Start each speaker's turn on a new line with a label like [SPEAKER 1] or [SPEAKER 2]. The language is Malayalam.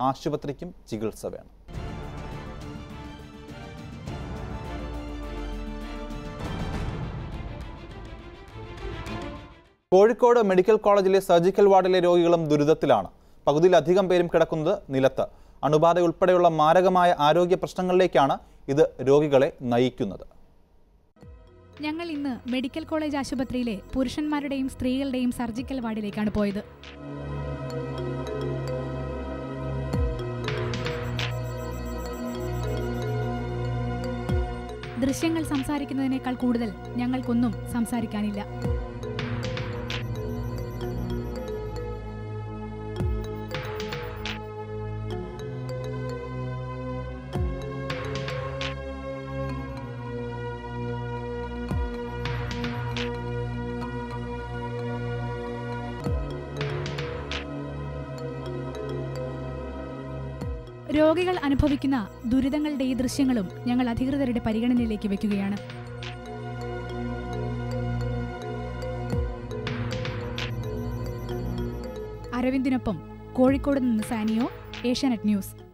[SPEAKER 1] ആശുപത്രിക്കും ചികിത്സ വേണം കോഴിക്കോട് മെഡിക്കൽ കോളേജിലെ സർജിക്കൽ വാർഡിലെ രോഗികളും ദുരിതത്തിലാണ് പകുതിയിലധികം പേരും കിടക്കുന്നത് നിലത്ത് അണുബാധ ഉൾപ്പെടെയുള്ള മാരകമായ ആരോഗ്യ പ്രശ്നങ്ങളിലേക്കാണ് ഇത് രോഗികളെ നയിക്കുന്നത്
[SPEAKER 2] ഞങ്ങൾ ഇന്ന് മെഡിക്കൽ കോളേജ് ആശുപത്രിയിലെ പുരുഷന്മാരുടെയും സ്ത്രീകളുടെയും സർജിക്കൽ വാർഡിലേക്കാണ് പോയത് ദൃശ്യങ്ങൾ സംസാരിക്കുന്നതിനേക്കാൾ കൂടുതൽ ഞങ്ങൾക്കൊന്നും സംസാരിക്കാനില്ല രോഗികൾ അനുഭവിക്കുന്ന ദുരിതങ്ങളുടെ ഈ ദൃശ്യങ്ങളും ഞങ്ങൾ അധികൃതരുടെ പരിഗണനയിലേക്ക് വെക്കുകയാണ് അരവിന്ദിനൊപ്പം കോഴിക്കോട് നിന്ന് സാനിയോ ഏഷ്യാനെറ്റ് ന്യൂസ്